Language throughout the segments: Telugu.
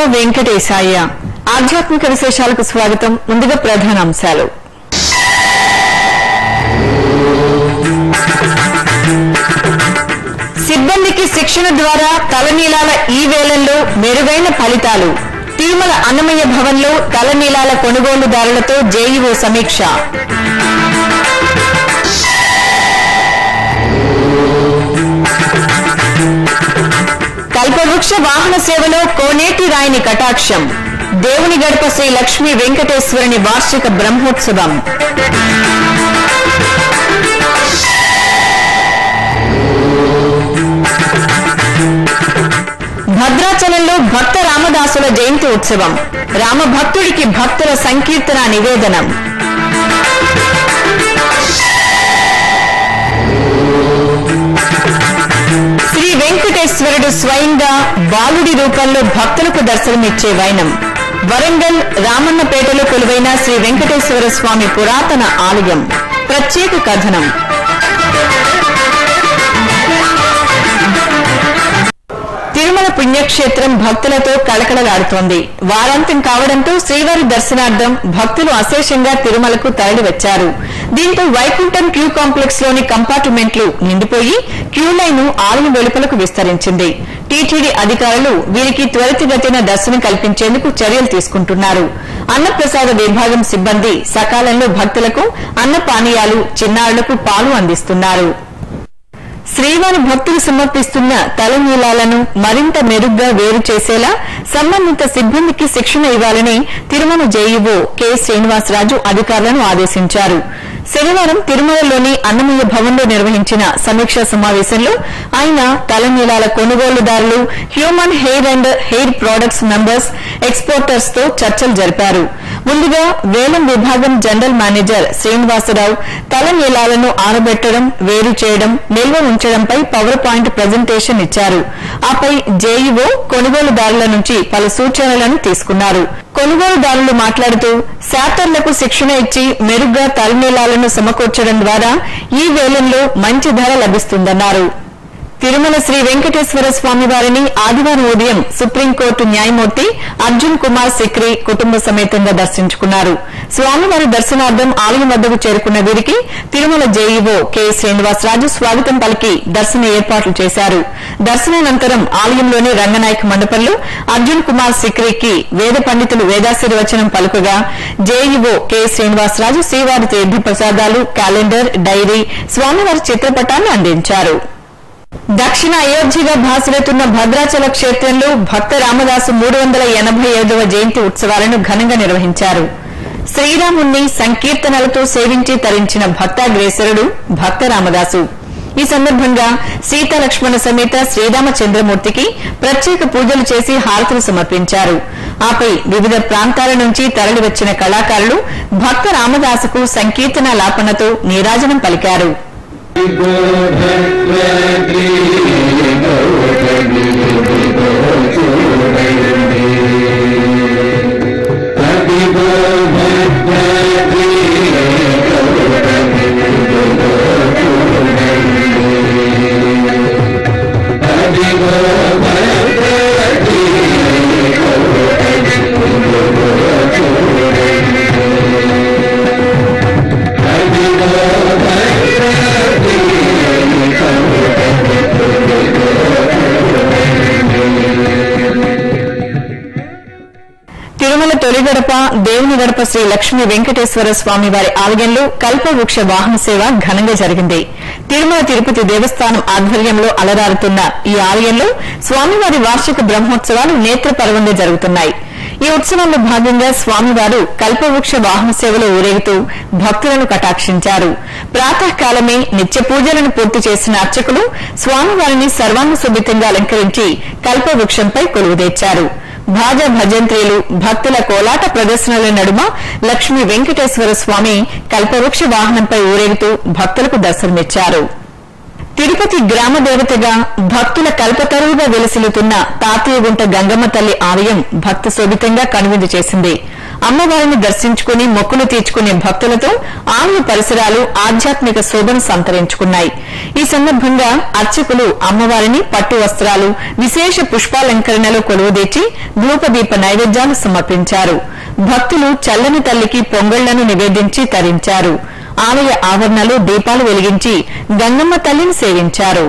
వెంకటేశాయ ఆధ్యాత్మిక విశేషాలకు స్వాగతం ముందుగా ప్రధానాంశాలు సిబ్బందికి శిక్షణ ద్వారా తలనీలాల ఈ వేలంలో మెరుగైన ఫలితాలు తిరుమల అన్నమయ్య భవన్లో తలనీలాల కొనుగోలుదారులతో జేఈఓ సమీక్ష కల్పవృక్ష వాహన సేవలో కోనేటి రాయిని కటాక్షం దేవుని గడప శ్రీ లక్ష్మీ వెంకటేశ్వరుని వార్షిక బ్రహ్మోత్సవం భద్రాచలంలో భక్త రామదాసుల జయంతి ఉత్సవం రామభక్తుడికి భక్తుల సంకీర్తన నివేదనం శ్రీ వెంకటేశ్వరుడు స్వయంగా బాలుడి రూపంలో భక్తులకు దర్శనమిచ్చే వైనం వరంగల్ రామన్నపేటలో కొలువైన శ్రీ వెంకటేశ్వర స్వామి పురాతన ఆలయం ప్రత్యేక కథనం తిరుమల పుణ్యక్షేత్రం భక్తులతో కళకళలాడుతోంది వారాంతం కావడంతో శ్రీవారి దర్శనార్థం భక్తులు అశేషంగా తిరుమలకు తరలివచ్చారు దీంతో వైకుంఠం క్యూ కాంప్లెక్స్ లోని కంపార్ట్మెంట్లు నిండిపోయి క్యూ లైన్ ఆలయం వెలుపలకు విస్తరించింది టీటీడీ అధికారులు వీరికి త్వరితగతిన దర్శనం కల్పించేందుకు చర్యలు తీసుకుంటున్నారు అన్నప్రసాద విభాగం సిబ్బంది సకాలంలో భక్తులకు అన్న పానీయాలు చిన్నారులకు పాలు అందిస్తున్నారు శ్రీవారి భక్తులు సమర్పిస్తున్న తలనీలాలను మరింత మెరుగ్గా వేరు చేసేలా సంబంధిత సిబ్బందికి శిక్షణ ఇవ్వాలని తిరుమల జేఈఓ కె శ్రీనివాసరాజు అధికారులను ఆదేశించారు శనివారం తిరుమలలోని అన్నమయ్య భవన్లో నిర్వహించిన సమీక్షా సమావేశంలో ఆయన తలనీలాల కొనుగోలుదారులు human hair and hair products members exporters తో చర్చలు జరిపారు ముందుగా వేలం విభాగం జనరల్ మేనేజర్ శ్రీనివాసరావు తలనీలాలను ఆరబెట్టడం వేరు చేయడం నిల్వ ఉంచడంపై పవర్ పాయింట్ ప్రజెంటేషన్ ఇచ్చారు ఆపై జేఈఓ కొనుగోలుదారుల నుంచి పలు సూచనలను తీసుకున్నారు కొనుగోలుదారులు మాట్లాడుతూ శాతర్లకు శిక్షణ ఇచ్చి మెరుగ్గా తలనీలాలను సమకూర్చడం ద్వారా ఈ వేలంలో మంచి ధర లభిస్తుందన్నారు తిరుమల శ్రీ వెంకటేశ్వర స్వామి వారిని ఆదివారం ఉదయం సుప్రీంకోర్టు న్యాయమూర్తి అర్జున్ కుమార్ సిక్రి కుటుంబ సమేతంగా దర్శించుకున్నారు స్వామివారి దర్శనార్థం ఆలయం వద్దకు చేరుకున్న వీరికి తిరుమల జేఈఓ కె శ్రీనివాసరాజు స్వాగతం పలికి దర్శన ఏర్పాట్లు చేశారు దర్శనానంతరం ఆలయంలోని రంగనాయక మండపంలో అర్జున్ కుమార్ సిక్రికి వేద పండితులు వేదాశీర్వచనం పలుకగా జేఈఓ కె శ్రీనివాసరాజు శ్రీవారి తీర్థ ప్రసాదాలు క్యాలెండర్ డైరీ స్వామివారి చిత్రపటాన్ని అందించారు దక్షిణ అయోధ్యగా భాసరెతున్న భద్రాచల క్షేత్రంలో భక్త రామదాసు మూడు వందల ఎనభై ఐదవ జయంతి ఉత్సవాలను ఘనంగా నిర్వహించారు శ్రీరాముణ్ణి సంకీర్తనలతో సేవించి తరించిన భక్తాగ్రేసరుడు భక్త రామదాసు ఈ సందర్భంగా సీతా లక్ష్మణ సమేత శ్రీరామచంద్రమూర్తికి ప్రత్యేక పూజలు చేసి హారతులు సమర్పించారు ఆపై వివిధ ప్రాంతాల నుంచి తరలివచ్చిన కళాకారులు భక్త రామదాసుకు సంకీర్తన లాపనతో నీరాజనం పలికారు తిరుమల తొలి గడప దేవుని గడప శ్రీ లక్ష్మీ వెంకటేశ్వర స్వామి వారి ఆలయంలో కల్పవృక్ష వాహన సేవ ఘనంగా జరిగింది తిరుమల తిరుపతి దేవస్థానం ఆధ్వర్యంలో అలరారుతున్న ఈ ఆలయంలో స్వామివారి వార్షిక బ్రహ్మోత్సవాలు నేత్ర పర్వంగా జరుగుతున్నాయి ఈ ఉత్సవంలో భాగంగా స్వామివారు కల్పవృక్ష వాహన సేవలో ఊరేగుతూ భక్తులను కటాక్షించారు ప్రాతకాలమే నిత్య పూజలను పూర్తి చేసిన అర్చకులు స్వామివారిని సర్వాంగ శోభితంగా అలంకరించి కల్పవృక్షంపై కొలువుదీర్చారు భాజ భజంత్రీలు భక్తుల కోలాట ప్రదర్శనల నడుమ లక్ష్మీ వెంకటేశ్వర స్వామి కల్పవృక్ష వాహనంపై ఊరేగుతూ భక్తులకు దర్శనమిచ్చారు తిరుపతి గ్రామ దేవతగా భక్తుల కల్పతరువుగా వెలసిల్లుతున్న తాతయ్యగుంట గంగమ్మ తల్లి ఆలయం భక్త శోభితంగా కనువిందు చేసింది అమ్మవారిని దర్శించుకుని మొక్కులు తీర్చుకునే భక్తులతో ఆలయ పరిసరాలు ఆధ్యాత్మిక శోభను సంతరించుకున్నాయి ఈ సందర్భంగా అర్చకులు అమ్మవారిని పట్టు వస్త్రాలు విశేష పుష్పాలంకరణలో కొలువుదీర్చి ధూపదీప నైవేద్యాలు సమర్పించారు భక్తులు చల్లని తల్లికి పొంగళ్లను నివేదించి తరించారు ఆలయ ఆవరణలో దీపాలు వెలిగించి గంగమ్మ తల్లిని సేవించారు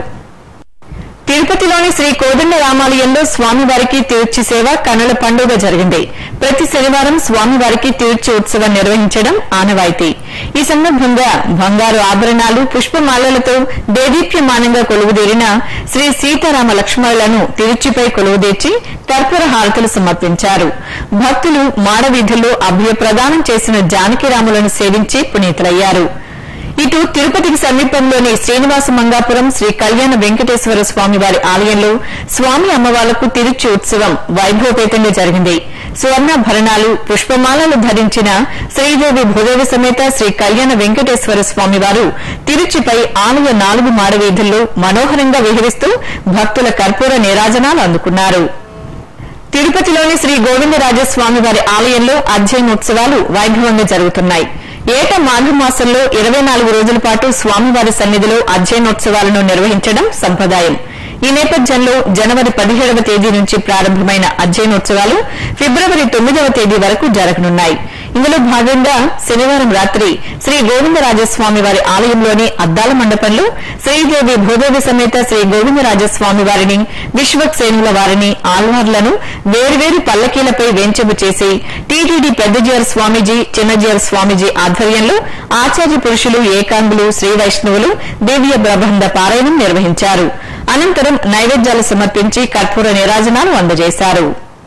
తిరుపతిలోని శ్రీ కోదండ రామాలయంలో స్వామివారికి తీర్చి సేవ కనుల పండుగ జరిగింది ప్రతి శనివారం స్వామివారికి తీర్చి ఉత్సవం నిర్వహించడం ఆనవాయితీ ఈ సందర్భంగా బంగారు ఆభరణాలు పుష్పమాలలతో దేదీప్యమానంగా కొలువుదీరిన శ్రీ సీతారామ లక్ష్మణులను తిరుచిపై కొలువుదీర్చి కర్పూర హారతులు సమర్పించారు భక్తులు మాడవీధుల్లో అభయ ప్రదానం చేసిన జానకిరాములను సేవించి పునీతులయ్యారు ఇటు తిరుపతికి సమీపంలోని శ్రీనివాస మంగాపురం శ్రీ కళ్యాణ వెంకటేశ్వర స్వామి వారి ఆలయంలో స్వామి అమ్మవార్లకు తిరుచి ఉత్సవం వైభవపేతంగా జరిగింది స్వర్ణాభరణాలు పుష్పమాలలు ధరించిన శ్రీదేవి భూదేవి సమేత శ్రీ కళ్యాణ వెంకటేశ్వర స్వామి వారు తిరుచిపై ఆలయ నాలుగు మాడవీధుల్లో మనోహరంగా విహరిస్తూ భక్తుల కర్పూర నీరాజనాలు అందుకున్నారు తిరుపతిలోని శ్రీ గోవిందరాజస్వామి వారి ఆలయంలో అధ్యయనోత్సవాలు వైభవంగా జరుగుతున్నాయి ఏటా మాఘ మాసంలో ఇరవై నాలుగు రోజుల పాటు స్వామివారి సన్నిధిలో అధ్యయనోత్సవాలను నిర్వహించడం సంప్రదాయం ఈ నేపథ్యంలో జనవరి పదిహేడవ తేదీ నుంచి ప్రారంభమైన అధ్యయనోత్సవాలు ఫిబ్రవరి తొమ్మిదవ తేదీ వరకు జరగనున్నాయి ఇందులో భాగంగా శనివారం రాత్రి శ్రీ గోవిందరాజస్వామి వారి ఆలయంలోని అద్దాల మండపంలో శ్రీదేవి భూదేవి సమేత శ్రీ గోవిందరాజస్వామి వారిని విశ్వక్సేనుల వారిని ఆల్వార్లను వేర్వేరు పల్లకీలపై వేంచబు చేసి టీటీడీ పెద్దజీఆర్ స్వామీజీ చిన్నజీఆర్ స్వామీజీ ఆధ్వర్యంలో ఆచార్య పురుషులు ఏకాంగులు శ్రీ వైష్ణవులు దివ్య ప్రబంధ పారాయణం నిర్వహించారు అనంతరం నైవేద్యాలు సమర్పించి కర్పూర నీరాజనాలు అందజేశారు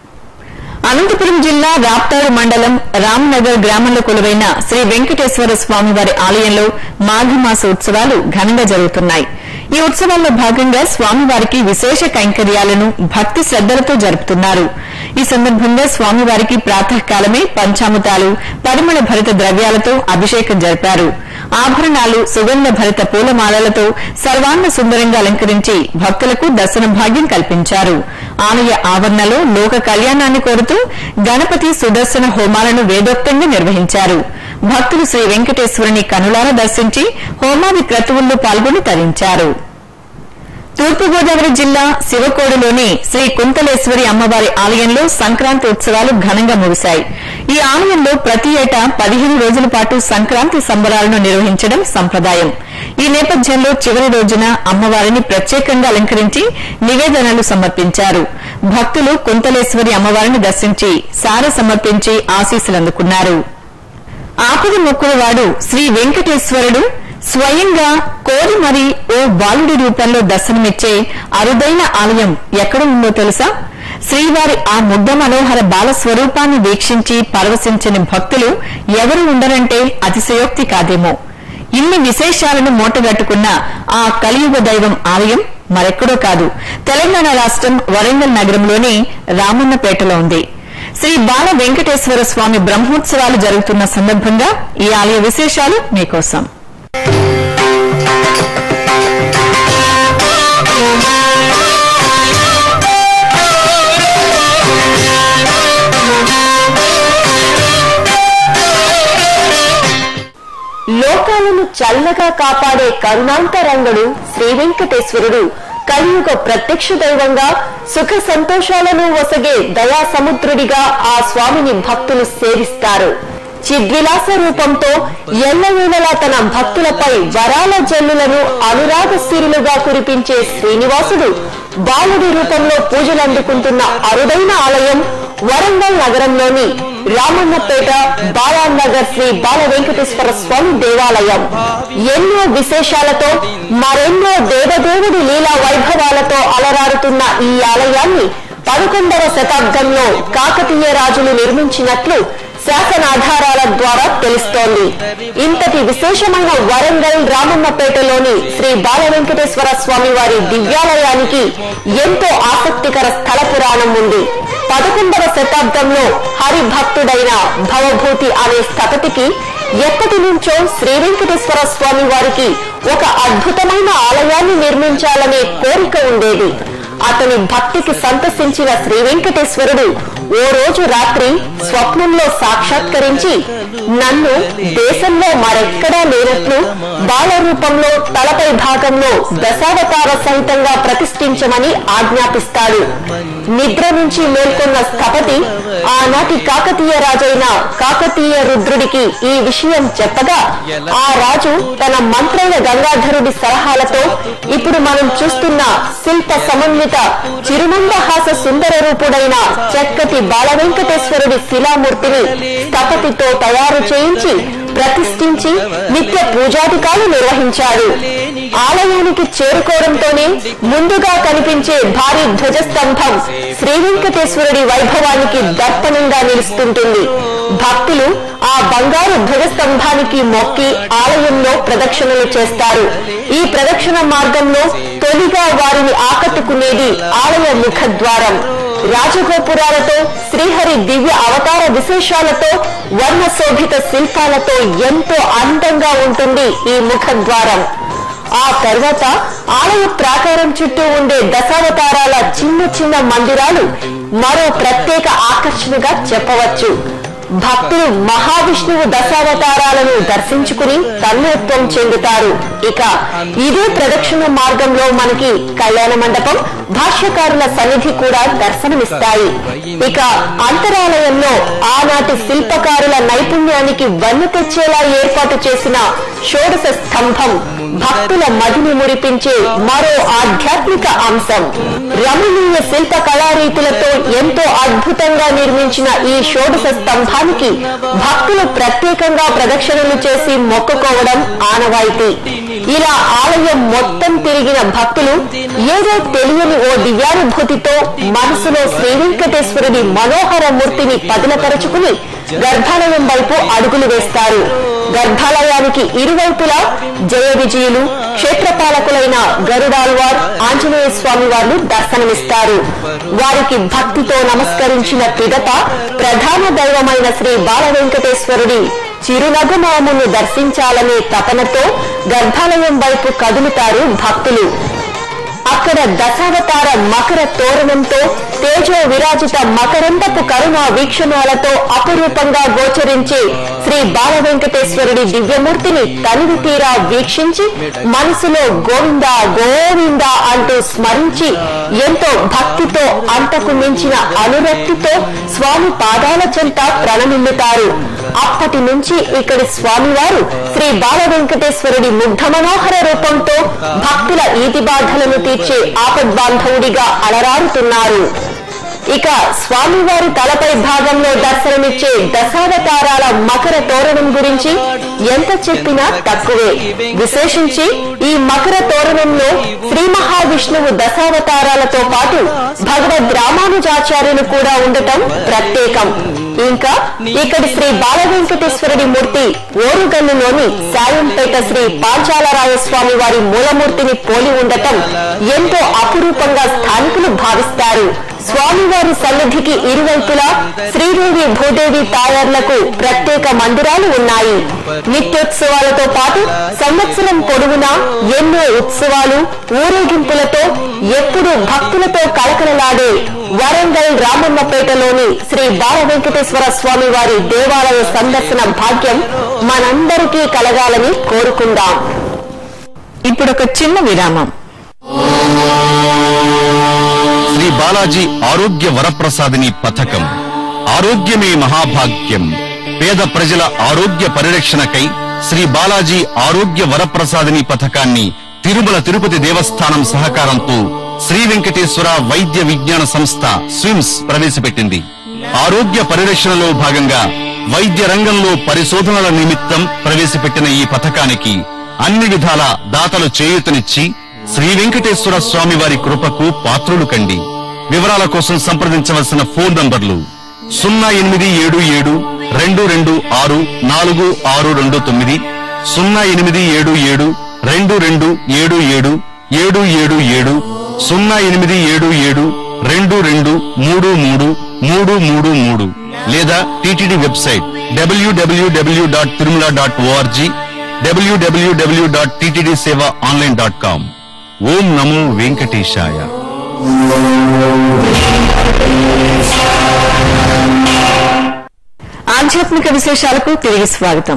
అనంతపురం జిల్లా రాప్తాడు మండలం రామ్నగర్ గ్రామంలో కొలువైన శ్రీ వెంకటేశ్వర స్వామి వారి ఆలయంలో మాఘమాస ఉత్సవాలు ఘనంగా జరుగుతున్నాయి ఈ ఉత్సవాల్లో భాగంగా స్వామివారికి విశేష కైంకర్యాలను భక్తి శ్రద్దలతో జరుపుతున్నారు ఈ సందర్భంగా స్వామివారికి ప్రాతకాలమే పంచామృతాలు పరిమళ భరిత ద్రవ్యాలతో అభిషేకం జరిపారు ఆభరణాలు సుగంధ భరిత పూలమాలలతో సర్వాంగ సుందరంగా అలంకరించి భక్తులకు దర్శన భాగ్యం కల్పించారు ఆలయ ఆవరణలో లోక కళ్యాణాన్ని కోరుతూ గణపతి సుదర్శన హోమాలను వేదోక్తంగా నిర్వహించారు భక్తులు శ్రీ వెంకటేశ్వరుని కనులారా దర్శించి హోమాది క్రతువుల్లో పాల్గొని తరించారు తూర్పుగోదావరి జిల్లా శివకోడులోని శ్రీ కుంతలేశ్వరి అమ్మవారి ఆలయంలో సంక్రాంతి ఉత్సవాలు ఘనంగా ముగిశాయి ఈ ఆలయంలో ప్రతి ఏటా పదిహేను రోజుల పాటు సంక్రాంతి సంబరాలను నిర్వహించడం సంప్రదాయం ఈ నేపథ్యంలో చివరి రోజున అమ్మవారిని ప్రత్యేకంగా అలంకరించి నివేదనలు సమర్పించారు భక్తులు కుంతలేశ్వరి అమ్మవారిని దర్శించి సార సమర్పించి ఆశీస్సులు అందుకున్నారు ఆపద మొక్కులవాడు శ్రీ వెంకటేశ్వరుడు స్వయంగా కోరి మరి ఓ బాలుడి రూపంలో దర్శనమిచ్చే అరుదైన ఆలయం ఎక్కడ ఉందో తెలుసా శ్రీవారి ఆ ముద్ద మనోహర బాల స్వరూపాన్ని వీక్షించి పరవశించని భక్తులు ఎవరు ఉండరంటే అతిశయోక్తి కాదేమో ఇన్ని విశేషాలను మూటగట్టుకున్న ఆ కలియుగ దైవం ఆలయం మరెక్కడో కాదు తెలంగాణ రాష్ట్రం వరంగల్ నగరంలోని రామన్నపేటలో ఉంది శ్రీ బాల వెంకటేశ్వర స్వామి బ్రహ్మోత్సవాలు జరుగుతున్న సందర్భంగా ఈ ఆలయ విశేషాలు మీకోసం లోకాలను చల్లగా కాపాడే కరుణాంతరంగుడు శ్రీ వెంకటేశ్వరుడు కలియుగ ప్రత్యక్ష దైవంగా సుఖ సంతోషాలను వసగే దయా సముద్రుడిగా ఆ స్వామిని భక్తులు సేవిస్తారు చిద్విలాస రూపంతో ఎల్లవేళలా తన భక్తులపై వరాల జల్లులను అనురాగ సిరులుగా కురిపించే శ్రీనివాసుడు బాలుడి రూపంలో పూజలు అందుకుంటున్న అరుదైన ఆలయం వరంగల్ నగరంలోని రామన్నపేట బాలానగర్ శ్రీ బాల వెంకటేశ్వర స్వామి దేవాలయం ఎన్నో విశేషాలతో మరెన్నో దేవదేవుడి లీలా వైభవాలతో అలరారుతున్న ఈ ఆలయాన్ని పదకొండవ శతాబ్దంలో కాకతీయ రాజులు నిర్మించినట్లు శాసనాధారాల ద్వారా తెలుస్తోంది ఇంతటి విశేషమైన వరంగల్ రామన్నపేటలోని శ్రీ బాల వెంకటేశ్వర స్వామి వారి దివ్యాలయానికి ఎంతో ఆసక్తికర స్థల పురాణం ఉంది పదకొండవ శతాబ్దంలో హరిభక్తుడైన భవభూతి అనే స్థపతికి ఎప్పటి నుంచో శ్రీ వెంకటేశ్వర స్వామి వారికి ఒక అద్భుతమైన ఆలయాన్ని నిర్మించాలనే కోరిక ఉండేది అతని భక్తికి సంతసించిన శ్రీ వెంకటేశ్వరుడు ఓ రోజు రాత్రి స్వప్నంలో సాక్షాత్కరించి నన్ను దేశంలో మరెక్కడా లేనట్లు బాల రూపంలో తలపై భాగంలో దశావతార సహితంగా ప్రతిష్ఠించమని ఆజ్ఞాపిస్తాడు నిద్ర నుంచి మేల్కొన్న స్థపతి ఆనాటి కాకతీయ రాజైన కాకతీయ రుద్రుడికి ఈ విషయం చెప్పగా ఆ రాజు తన మంత్రైన గంగాధరుడి సలహాలతో ఇప్పుడు మనం చూస్తున్న శిల్ప సమన్విత చిరుమందహాస సుందర రూపుడైన చక్కటి బాల వెంకటేశ్వరుడి శిలామూర్తిని స్థపతితో తయారు చేయించి ప్రతిష్ఠించి నిత్య పూజాధికాలు నిర్వహించాడు ఆలయానికి చేరుకోవడంతోనే ముందుగా కనిపించే భారీ ధ్వజస్తంభం శ్రీ వెంకటేశ్వరుడి వైభవానికి దర్పణంగా నిలుస్తుంటుంది భక్తులు ఆ బంగారు ధ్వజస్తంభానికి మొక్కి ఆలయంలో ప్రదక్షిణలు చేస్తారు ఈ ప్రదక్షిణ మార్గంలో తొలిగా వారిని ఆకట్టుకునేది ఆలయ ముఖద్వారం రాజగోపురాలతో శ్రీహరి దివ్య అవతార విశేషాలతో వర్ణ శోభిత శిల్పాలతో ఎంతో అందంగా ఉంటుంది ఈ ముఖద్వారం ఆ తర్వాత ఆలయ ప్రాకారం చుట్టూ ఉండే దశావతారాల చిన్న చిన్న మందిరాలు మరో ప్రత్యేక ఆకర్షణగా చెప్పవచ్చు భక్తులు మహావిష్ణువు దశావతారాలను దర్శించుకుని తన్మయత్వం చెందుతారు ఇక ఇదే ప్రదక్షిణ మార్గంలో మనకి కళ్యాణ మండపం భాష్యకారుల సన్నిధి కూడా దర్శనమిస్తాయి ఇక అంతరాలయంలో ఆనాటి శిల్పకారుల నైపుణ్యానికి వన్ను తెచ్చేలా ఏర్పాటు చేసిన షోడశ స్తంభం భక్తుల మదిని మురిపించే మరో ఆధ్యాత్మిక అంశం రమణీయ శిల్ప కళారీతులతో ఎంతో అద్భుతంగా నిర్మించిన ఈ షోడశ స్తంభానికి భక్తులు ప్రత్యేకంగా ప్రదక్షిణలు చేసి మొక్కుకోవడం ఆనవాయితీ ఇలా ఆలయం మొత్తం తిరిగిన భక్తులు ఏదో తెలియని ఓ దివ్యానుభూతితో మనసులో శ్రీ వెంకటేశ్వరుడి మనోహర మూర్తిని పదిలపరుచుకుని గర్భాలయం వైపు అడుగులు వేస్తారు గర్భాలయానికి ఇరువైపులా జయ విజయులు క్షేత్రపాలకులైన గరుడాల్వార్ ఆంజనేయ స్వామి వారు దర్శనమిస్తారు వారికి భక్తితో నమస్కరించిన పిదప ప్రధాన దైవమైన శ్రీ బాల వెంకటేశ్వరుడి చిరునగమామును దర్శించాలనే తపనతో గర్భాలయం వైపు కదులుతారు భక్తులు అక్కడ దశావతార మకర తోరణంతో తేజో విరాజిత మకరందపు కరుణ వీక్షణాలతో అపురూపంగా గోచరించే శ్రీ బాల వెంకటేశ్వరుడి దివ్యమూర్తిని తనివి తీరా వీక్షించి మనసులో గోవింద గోవింద అంటూ స్మరించి ఎంతో భక్తితో అంతకు మించిన అనురక్తితో స్వామి పాదాల చెంత ప్రణమిల్లుతారు అప్పటి నుంచి ఇక్కడి స్వామివారు శ్రీ బాల వెంకటేశ్వరుడి ముగ్ధ మనోహర రూపంతో భక్తుల ఈతి బాధలను తీర్చే ఆపద్బాంధవుడిగా అలరారుతున్నారు ఇక స్వామివారి తలపై భాగంలో దర్శనమిచ్చే దశావతారాల మకర తోరణం గురించి ఎంత చెప్పినా తక్కువే విశేషించి ఈ మకర తోరణంలో శ్రీ మహావిష్ణువు దశావతారాలతో పాటు భగవద్ రామానుజాచార్యులు కూడా ఉండటం ప్రత్యేకం ఇంకా ఇక్కడి శ్రీ బాల వెంకటేశ్వరుడి మూర్తి ఓరుగల్లులోని సాయంపేట శ్రీ పాంచాలరాయ స్వామి వారి మూలమూర్తిని పోలి ఉండటం ఎంతో అపురూపంగా స్థానికులు భావిస్తారు స్వామివారి సన్నిధికి ఇరువైపులా శ్రీదేవి భూదేవి తాయార్లకు ప్రత్యేక మందిరాలు ఉన్నాయి నిత్యోత్సవాలతో పాటు సంవత్సరం పొడవునా ఎన్నో ఉత్సవాలు ఊరేగింపులతో ఎప్పుడూ భక్తులతో కలకలలాడే వరంగల్ రామన్నపేటలోని శ్రీ బాల వెంకటేశ్వర స్వామి వారి దేవాలయ సందర్శన భాగ్యం మనందరికీ కలగాలని కోరుకుందాం ఇప్పుడు ఒక చిన్న విరామం శ్రీ బాలాజీ ఆరోగ్య వరప్రసాదిని పథకం ఆరోగ్యమే మహాభాగ్యం పేద ప్రజల ఆరోగ్య పరిరక్షణకై శ్రీ బాలాజీ ఆరోగ్య వరప్రసాదిని పథకాన్ని తిరుమల తిరుపతి దేవస్థానం సహకారంతో శ్రీ వెంకటేశ్వర వైద్య విజ్ఞాన సంస్థ స్విమ్స్ ప్రవేశపెట్టింది ఆరోగ్య పరిరక్షణలో భాగంగా వైద్య రంగంలో పరిశోధనల నిమిత్తం ప్రవేశపెట్టిన ఈ పథకానికి అన్ని విధాల దాతలు చేయూతనిచ్చి శ్రీ వెంకటేశ్వర స్వామి వారి కృపకు పాత్రులు కండి వివరాల కోసం సంప్రదించవలసిన ఫోన్ నంబర్లు సున్నా ఎనిమిది ఏడు ఏడు రెండు రెండు ఆరు నాలుగు ఆరు రెండు తొమ్మిది సున్నా ఎనిమిది ఏడు ఏడు రెండు రెండు ఏడు ఏడు ఏడు ఏడు ఏడు సున్నా ఎనిమిది ఏడు ఏడు రెండు రెండు మూడు మూడు మూడు మూడు మూడు లేదా TTD website W W W dot Tirumala dot O R G W W W dot TTD seva online dot com ఓం నమో వెంకటేశాయ ఆధ్యాత్మిక విశేషాలకు తిరిగి స్వాగతం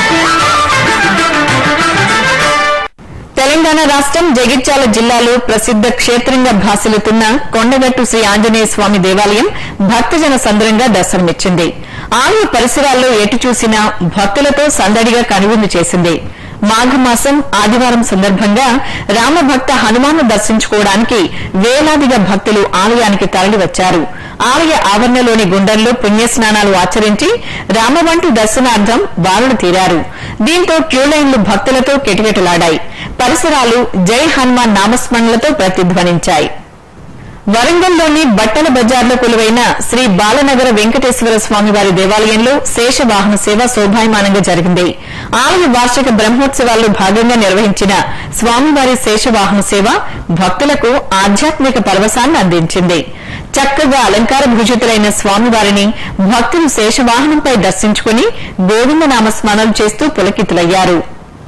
తెలంగాణ రాష్ట్రం జగిత్యాల జిల్లాలో ప్రసిద్ధ క్షేత్రంగా భాసిల్లుతున్న కొండగట్టు శ్రీ ఆంజనేయ స్వామి దేవాలయం భక్తజన సంద్రంగా దర్శనమిచ్చింది ఆలయ పరిసరాల్లో ఎటు చూసినా భక్తులతో సందడిగా కనువిందు చేసింది మాఘమాసం ఆదివారం సందర్భంగా రామభక్త హనుమాను దర్శించుకోవడానికి వేలాదిగా భక్తులు ఆలయానికి తరలివచ్చారు ఆలయ ఆవరణలోని గుండంలో పుణ్యస్నానాలు ఆచరించి రామవంటి దర్శనార్థం బారులు తీరారు దీంతో క్యూలైన్లు భక్తులతో కిటకిటలాడాయి పరిసరాలు జై హనుమాన్ నామస్మరణలతో ప్రతిధ్వనించాయి వరంగల్లోని బట్టల బజార్లో కొలువైన శ్రీ బాలనగర వెంకటేశ్వర స్వామి వారి దేవాలయంలో శేషవాహన సేవ శోభాయమానంగా జరిగింది ఆలయ వార్షిక బ్రహ్మోత్సవాల్లో భాగంగా నిర్వహించిన స్వామివారి శేషవాహన సేవ భక్తులకు ఆధ్యాత్మిక పరవశాన్ని అందించింది చక్కగా అలంకార భూషితులైన స్వామివారిని భక్తులు శేషవాహనంపై దర్శించుకుని గోవింద నామస్మరణలు చేస్తూ పులకితులయ్యారు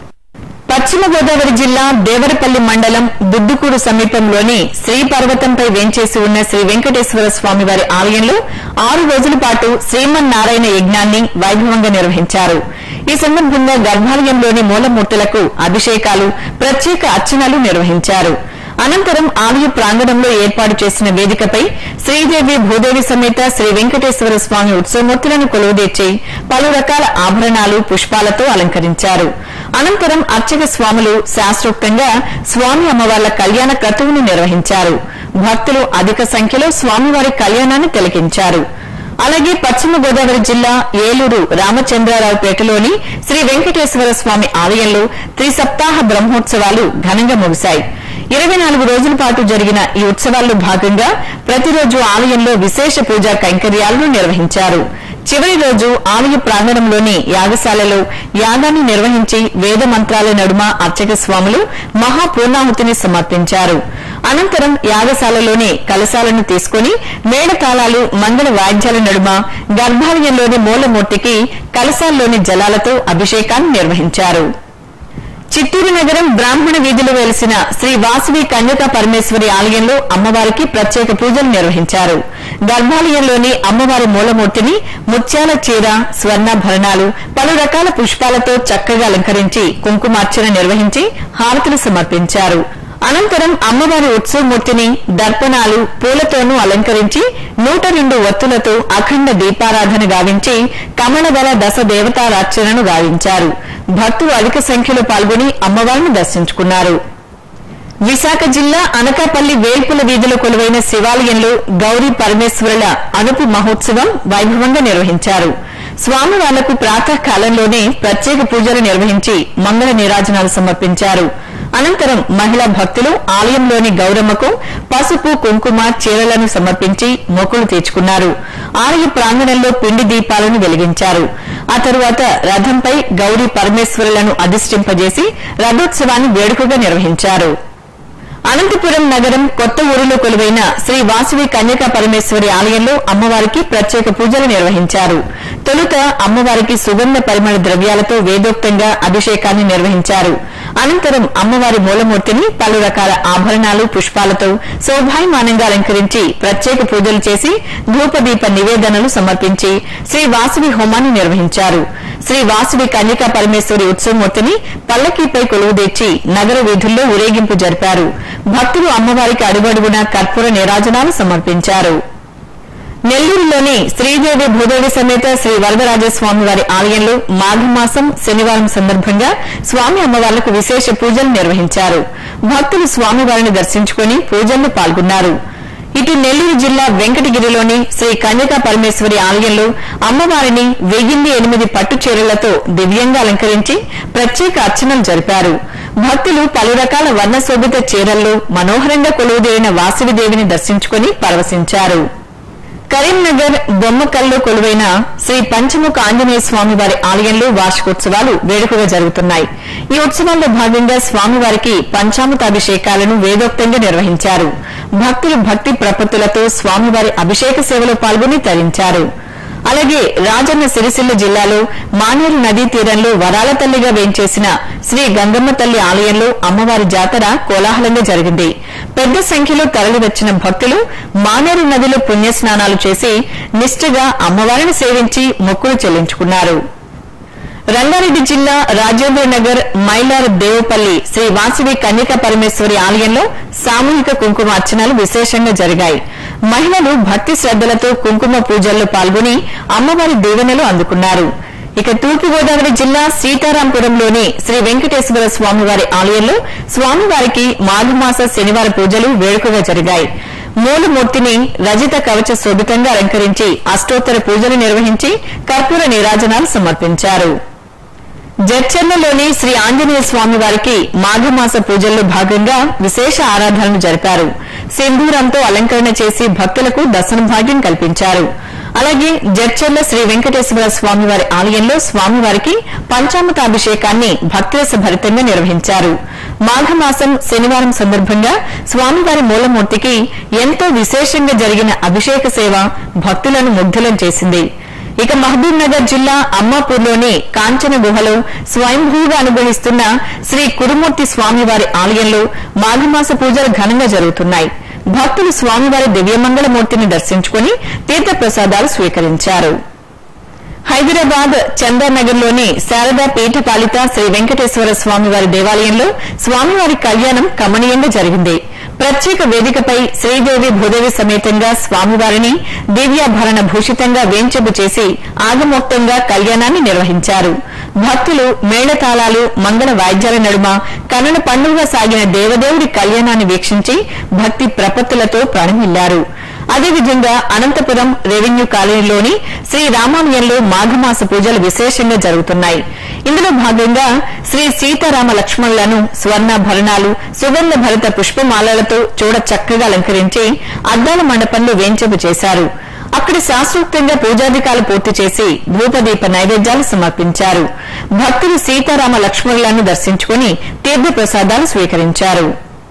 పశ్చిమ గోదావరి జిల్లా దేవరపల్లి మండలం బుద్దుకూరు సమీపంలోని శ్రీ పర్వతంపై వేంచేసి ఉన్న శ్రీ వెంకటేశ్వర స్వామి వారి ఆలయంలో ఆరు రోజుల పాటు శ్రీమన్నారాయణ యజ్ఞాన్ని వైభవంగా నిర్వహించారు ఈ సందర్భంగా గర్భాలయంలోని మూలమూర్తులకు అభిషేకాలు ప్రత్యేక అర్చనలు నిర్వహించారు అనంతరం ఆలయ ప్రాంగణంలో ఏర్పాటు చేసిన వేదికపై శ్రీదేవి భూదేవి సమేత శ్రీ వెంకటేశ్వర స్వామి ఉత్సవమూర్తులను కొలువుదీర్చి పలు రకాల ఆభరణాలు పుష్పాలతో అలంకరించారు అనంతరం అర్చక స్వాములు శాస్త్రోక్తంగా స్వామి అమ్మవార్ల కళ్యాణ క్రతువును నిర్వహించారు భక్తులు అధిక సంఖ్యలో స్వామివారి కళ్యాణాన్ని తిలకించారు అలాగే పశ్చిమ గోదావరి జిల్లా ఏలూరు రామచంద్రారావుపేటలోని శ్రీ వెంకటేశ్వర స్వామి ఆలయంలో త్రిసప్తాహ బ్రహ్మోత్సవాలు ఘనంగా ముగిశాయి ఇరవై నాలుగు రోజుల పాటు జరిగిన ఈ ఉత్సవాల్లో భాగంగా ప్రతిరోజు ఆలయంలో విశేష పూజా కైంకర్యాలను నిర్వహించారు చివరి రోజు ఆలయ ప్రాంగణంలోని యాగశాలలో యాగాన్ని నిర్వహించి వేద మంత్రాల నడుమ అర్చక స్వాములు మహాపూర్ణాహుతిని సమర్పించారు అనంతరం యాగశాలలోని కలశాలను తీసుకుని మేళతాళాలు మంగళ వాయిద్యాల నడుమ గర్భాలయంలోని మూలమూర్తికి కలశాల్లోని జలాలతో అభిషేకాన్ని నిర్వహించారు చిత్తూరు నగరం బ్రాహ్మణ వీధిలో వెలిసిన శ్రీ వాసవి కన్యకా పరమేశ్వరి ఆలయంలో అమ్మవారికి ప్రత్యేక పూజలు నిర్వహించారు గర్భాలయంలోని అమ్మవారి మూలమూర్తిని ముత్యాల చీర స్వర్ణాభరణాలు పలు రకాల పుష్పాలతో చక్కగా అలంకరించి కుంకుమార్చన నిర్వహించి హారతులు సమర్పించారు అనంతరం అమ్మవారి ఉత్సవమూర్తిని దర్పణాలు పూలతోనూ అలంకరించి నూట రెండు ఒత్తులతో అఖండ దీపారాధన గావించి కమలదళ దశ దేవతారార్చనను గావించారు భక్తులు అధిక సంఖ్యలో పాల్గొని అమ్మవారిని దర్శించుకున్నారు విశాఖ జిల్లా అనకాపల్లి వేల్పుల వీధిలో కొలువైన శివాలయంలో గౌరీ పరమేశ్వరుల అనుపు మహోత్సవం వైభవంగా నిర్వహించారు స్వామివార్లకు ప్రాతకాలంలోనే ప్రత్యేక పూజలు నిర్వహించి మంగళ నీరాజనాలు సమర్పించారు అనంతరం మహిళా భక్తులు ఆలయంలోని గౌరమ్మకు పసుపు కుంకుమ చీరలను సమర్పించి మొక్కులు తీర్చుకున్నారు ఆలయ ప్రాంగణంలో పిండి దీపాలను వెలిగించారు ఆ తరువాత రథంపై గౌరీ పరమేశ్వరులను అధిష్ఠింపజేసి రథోత్సవాన్ని వేడుకగా నిర్వహించారు అనంతపురం నగరం కొత్త ఊరిలో కొలువైన శ్రీ వాసవి కన్యకా పరమేశ్వరి ఆలయంలో అమ్మవారికి ప్రత్యేక పూజలు నిర్వహించారు తొలుత అమ్మవారికి సుగంధ పరిమళ ద్రవ్యాలతో వేదోక్తంగా అభిషేకాన్ని నిర్వహించారు అనంతరం అమ్మవారి మూలమూర్తిని పలు రకాల ఆభరణాలు పుష్పాలతో శోభాయమానంగా అలంకరించి ప్రత్యేక పూజలు చేసి ధూపదీప నివేదనలు సమర్పించి శ్రీ వాసవి హోమాన్ని నిర్వహించారు శ్రీ వాసవి కన్యకా పరమేశ్వరి ఉత్సవమూర్తిని పల్లకీపై కొలువుదీర్చి నగర వీధుల్లో ఊరేగింపు జరిపారు భక్తులు అమ్మవారికి అడుగడుగునా కర్పూర నీరాజనాలు సమర్పించారు నెల్లూరులోని శ్రీదేవి భూదేవి సమేత శ్రీ వరదరాజస్వామి వారి ఆలయంలో మాఘమాసం శనివారం సందర్భంగా స్వామి అమ్మవార్లకు విశేష పూజలు నిర్వహించారు భక్తులు స్వామివారిని దర్శించుకుని పూజల్లో పాల్గొన్నారు ఇటు నెల్లూరు జిల్లా వెంకటగిరిలోని శ్రీ కన్యకా పరమేశ్వరి ఆలయంలో అమ్మవారిని వెయ్యిన్ని ఎనిమిది పట్టు చీరలతో దివ్యంగా అలంకరించి ప్రత్యేక అర్చనలు జరిపారు భక్తులు పలు రకాల వర్ణశోభిత చీరల్లో మనోహరంగా కొలువుదేరిన వాసవిదేవిని దర్శించుకుని పరవశించారు కరీంనగర్ బొమ్మకల్లో కొలువైన శ్రీ పంచముఖ ఆంజనేయ స్వామి వారి ఆలయంలో వార్షికోత్సవాలు వేడుకగా జరుగుతున్నాయి ఈ ఉత్సవాల్లో భాగంగా స్వామివారికి పంచామృతాభిషేకాలను వేదోక్తంగా నిర్వహించారు భక్తులు భక్తి ప్రపత్తులతో స్వామివారి అభిషేక సేవలో పాల్గొని తరించారు అలాగే రాజన్న సిరిసిల్ల జిల్లాలో మానేరు నదీ తీరంలో వరాల తల్లిగా వేంచేసిన శ్రీ గంగమ్మ తల్లి ఆలయంలో అమ్మవారి జాతర కోలాహలంగా జరిగింది పెద్ద సంఖ్యలో తరలివచ్చిన భక్తులు మానేరు నదిలో పుణ్యస్నానాలు చేసి నిష్ఠగా అమ్మవారిని సేవించి మొక్కులు చెల్లించుకున్నారు రంగారెడ్డి జిల్లా రాజేంద్ర నగర్ మైలార్ దేవపల్లి శ్రీ వాసవి కన్యక పరమేశ్వరి ఆలయంలో సామూహిక కుంకుమ అర్చనలు విశేషంగా జరిగాయి మహిళలు భక్తి శ్రద్దలతో కుంకుమ పూజల్లో పాల్గొని అమ్మవారి దీవెనలు అందుకున్నారు ఇక తూర్పుగోదావరి జిల్లా సీతారాంపురంలోని శ్రీ వెంకటేశ్వర స్వామివారి ఆలయంలో స్వామివారికి మాఘమాస శనివార పూజలు వేడుకగా జరిగాయి మూలమూర్తిని రజిత కవచ శోభితంగా అలంకరించి అష్టోత్తర పూజలు నిర్వహించి కర్పూర నీరాజనాలు సమర్పించారు జడ్చర్లలోని శ్రీ ఆంజనేయ స్వామి వారికి మాఘమాస పూజల్లో భాగంగా విశేష ఆరాధనలు జరిపారు సింధూరంతో అలంకరణ చేసి భక్తులకు దర్శన భాగ్యం కల్పించారు అలాగే జడ్చర్ల శ్రీ వెంకటేశ్వర స్వామివారి ఆలయంలో స్వామివారికి పంచామృతాభిషేకాన్ని భక్తిరస భరితంగా నిర్వహించారు మాఘమాసం శనివారం సందర్భంగా స్వామివారి మూలమూర్తికి ఎంతో విశేషంగా జరిగిన అభిషేక సేవ భక్తులను ముగ్ధులం చేసింది ఇక మహబూబ్ నగర్ జిల్లా అమ్మాపూర్లోని కాంచన గుహలో స్వయంభూగా అనుగ్రహిస్తున్న శ్రీ కురుమూర్తి స్వామివారి ఆలయంలో మాఘమాస పూజలు ఘనంగా జరుగుతున్నాయి భక్తులు స్వామివారి దివ్యమంగళమూర్తిని దర్శించుకుని తీర్థప్రసాదాలు స్వీకరించారు హైదరాబాద్ చందానగర్లోని శారదా పీఠపాలిత శ్రీ వెంకటేశ్వర స్వామివారి దేవాలయంలో స్వామివారి కళ్యాణం కమనీయంగా జరిగింది ప్రత్యేక వేదికపై శ్రీదేవి భూదేవి సమేతంగా స్వామివారిని దివ్యాభరణ భూషితంగా వేంచెబు చేసి ఆగమోక్తంగా కళ్యాణాన్ని నిర్వహించారు భక్తులు మేళతాళాలు మంగళ వాయిద్యాల నడుమ కనుల పండుగ సాగిన దేవదేవుడి కళ్యాణాన్ని వీక్షించి భక్తి ప్రపత్తులతో ప్రాణమిల్లారు అదేవిధంగా అనంతపురం రెవెన్యూ కాలనీలోని శ్రీ రామాలయంలో మాఘమాస పూజలు విశేషంగా జరుగుతున్నాయి ఇందులో భాగంగా శ్రీ సీతారామ లక్ష్మణులను స్వర్ణాభరణాలు సుగంధ భరిత పుష్పమాలలతో చూడ చక్కగా అలంకరించి అద్దాల మండపంలో వేంచెపు చేశారు అక్కడ శాస్త్రోక్తంగా పూజాధికాలు పూర్తి చేసి ధూపదీప నైవేద్యాలు సమర్పించారు భక్తులు సీతారామ లక్ష్మణులను దర్శించుకుని తీర్థప్రసాదాలు స్వీకరించారు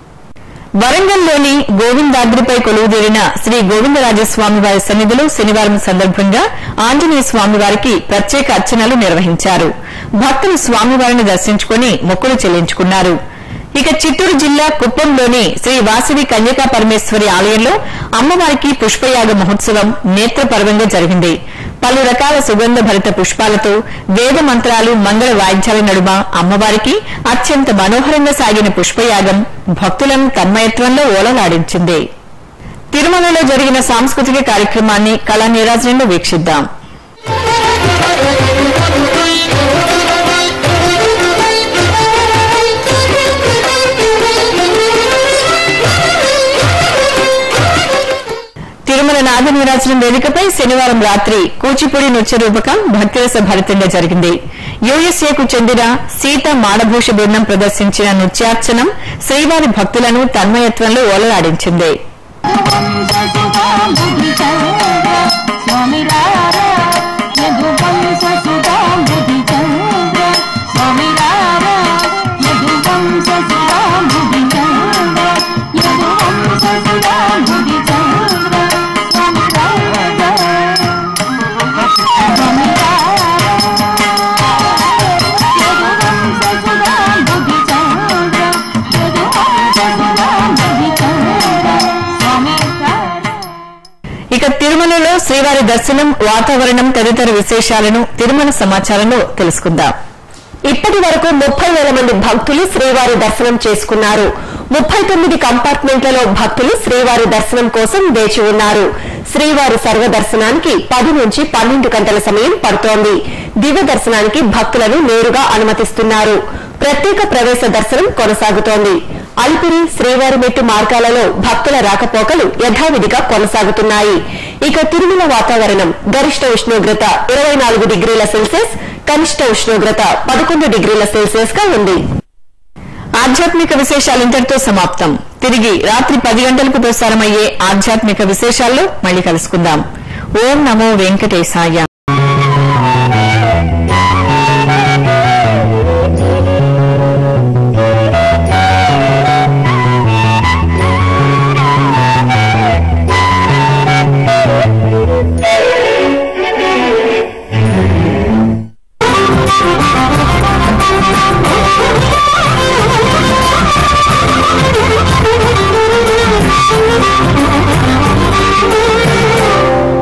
వరంగల్లోని గోవిందాద్రిపై కొలువుదీరిన శ్రీ గోవిందరాజస్వామి వారి సన్నిధిలో శనివారం సందర్భంగా ఆంజనేయ స్వామివారికి ప్రత్యేక అర్చనలు నిర్వహించారు భక్తులు స్వామివారిని దర్శించుకుని మొక్కులు చెల్లించుకున్నారు ఇక చిత్తూరు జిల్లా కుప్పంలోని శ్రీ వాసవి కన్యకా పరమేశ్వరి ఆలయంలో అమ్మవారికి పుష్పయాగ మహోత్సవం నేత్రపర్వంగా జరిగింది పలు రకాల సుగంధ భరిత పుష్పాలతో వేద మంత్రాలు మంగళ వాయిద్యాల నడుమ అమ్మవారికి అత్యంత మనోహరంగా సాగిన పుష్పయాగం భక్తులను తన్మయత్వంలో ఓలలాడించింది తిరుమలలో జరిగిన సాంస్కృతిక కార్యక్రమాన్ని కళా నీరాజనంలో వీక్షిద్దాం తిరుమల నాద నీరాజనం వేదికపై శనివారం రాత్రి కూచిపూడి నృత్య రూపకం భక్తిరస భరితంగా జరిగింది యుఎస్ఏకు చెందిన సీత మాడభూష బృందం ప్రదర్శించిన నృత్యార్చనం శ్రీవారి భక్తులను తన్మయత్వంలో ఓలలాడించింది స్వామి రారా యదువంశ సుధాం బుద్ధి చంద్ర స్వామి రారా యదువంశ సుధాం బుద్ధి చంద్ర యదువంశ సుధాం బుద్ధి చంద్ర స్వామి రారా స్వామి రారా యదువంశ సుధాం బుద్ధి చంద్ర యదువంశ సుధాం బుద్ధి చంద్ర స్వామి రారా ఇక తిరుమలలో శ్రీవారి దర్శనం వాతావరణం తదితర విశేషాలను తిరుమల సమాచారంలో తెలుసుకుందాం ఇప్పటి వరకు ముప్పై వేల మంది భక్తులు శ్రీవారి దర్శనం చేసుకున్నారు ముప్పై తొమ్మిది కంపార్ట్మెంట్లలో భక్తులు శ్రీవారి దర్శనం కోసం వేచి ఉన్నారు శ్రీవారి సర్వ దర్శనానికి పది నుంచి పన్నెండు గంటల సమయం పడుతోంది దివ్య దర్శనానికి భక్తులను నేరుగా అనుమతిస్తున్నారు ప్రత్యేక ప్రవేశ దర్శనం కొనసాగుతోంది అలిపిరి శ్రీవారి మెట్టు మార్గాలలో భక్తుల రాకపోకలు యథావిధిగా కొనసాగుతున్నాయి ఇక తిరుమల వాతావరణం గరిష్ట ఉష్ణోగ్రత ఇరవై నాలుగు డిగ్రీల సెల్సియస్ కనిష్ట ఉష్ణోగ్రత పదకొండు డిగ్రీల సెల్సియస్ గా ఉంది ఆధ్యాత్మిక విశేషాలు ఇంతటితో సమాప్తం తిరిగి రాత్రి పది గంటలకు ప్రసారమయ్యే ఆధ్యాత్మిక విశేషాల్లో మళ్ళీ కలుసుకుందాం ఓం నమో వెంకటేశాయ